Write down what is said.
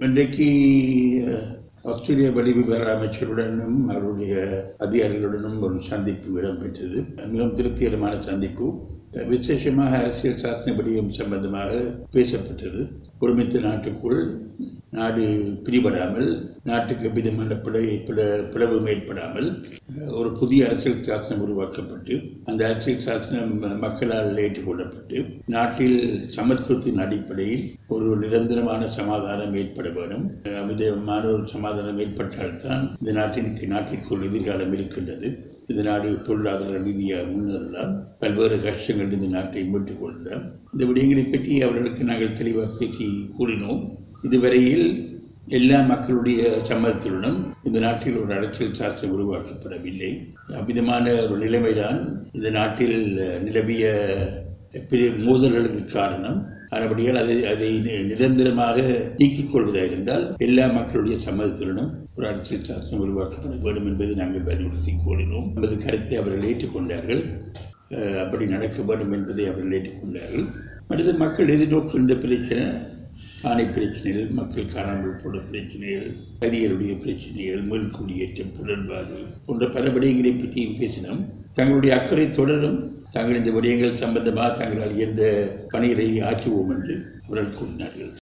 இன்றைக்கு அஹ், ஆஸ்திரேலிய வெளிவிவகார அமைச்சருடனும் அவருடைய அதிகாரிகளுடனும் ஒரு சந்திப்பு இடம்பெற்றது மிகவும் திருப்திகரமான சந்திப்பு அஹ், விசேஷமாக அரசியல் சாசன விடயம் சம்பந்தமாக பேசப்பட்டது ஒருமித்த நாட்டுக்குள் நாடு பிரிபடாமல் நாட்டுக்கு விதமான பிழை பிள பிளவும் ஏற்படாமல் அஹ், ஒரு புதிய அரசியல் சாசனம் உருவாக்கப்பட்டு அந்த அரசியல் சாசனம் மக்களால் ஏற்றுக்கொள்ளப்பட்டு நாட்டில் சமத்துவத்தின் அடிப்படையில் ஒரு நிரந்தரமான சமாதானம் ஏற்பட வேண்டும் அஹ், விதமான ஒரு சமாதானம் ஏற்பட்டால்தான் இந்த நாட்டிற்கு நாட்டிற்குள் எதிர்காலம் இருக்கின்றது இந்த நாடு பொருளாதார ரீதியாக முன்னேறலாம் பல்வேறு கஷ்டங்கள் இந்த நாட்டை மீட்டுக் கொள்ளலாம் இந்த விடயங்களை பற்றி அவர்களுக்கு நாங்கள் தெளிவாக பேசி கூறினோம் இதுவரையில் எல்லா மக்களுடைய சம்மதத்துடனும் இந்த நாட்டில் ஒரு அரசியல் சாஸ்திரம் உருவாக்கப்படவில்லை அவ்விதமான ஒரு நிலைமைதான் இந்த நாட்டில் நிலவிய பெரிய மோதல்களுக்கு காரணம் ஆனபடியால் அதை அதை நி- நிரந்தரமாக நீக்கிக் கொள்வதாக இருந்தால் எல்லா மக்களுடைய சம்மதத்துடனும் ஒரு அரசியல் சாசனம் உருவாக்கப்பட வேண்டும் என்பதை நாங்கள் வலியுறுத்தி கூறினோம் நமது கருத்தை அவர்கள் ஏற்றுக்கொண்டார்கள் அஹ், அப்படி நடக்க வேண்டும் என்பதை அவர்கள் ஏற்றுக்கொண்டார்கள் அடுத்து மக்கள் எதிர்நோக்குகின்ற பிரச்சனை காணி பிரச்சனைகள் மக்கள் காணாமல் போன பிரச்சனைகள் அரியருடைய பிரச்சனைகள் மீள்குடியேற்றம் புலன்பாடு போன்ற பல விடயங்களை பற்றியும் பேசினோம் தங்களுடைய அக்கறை தொடரும் தாங்கள் இந்த விடயங்கள் சம்பந்தமாக தங்களால் எந்த பணிகளை ஆற்றுவோம் என்று அவர்கள் கூறினார்கள்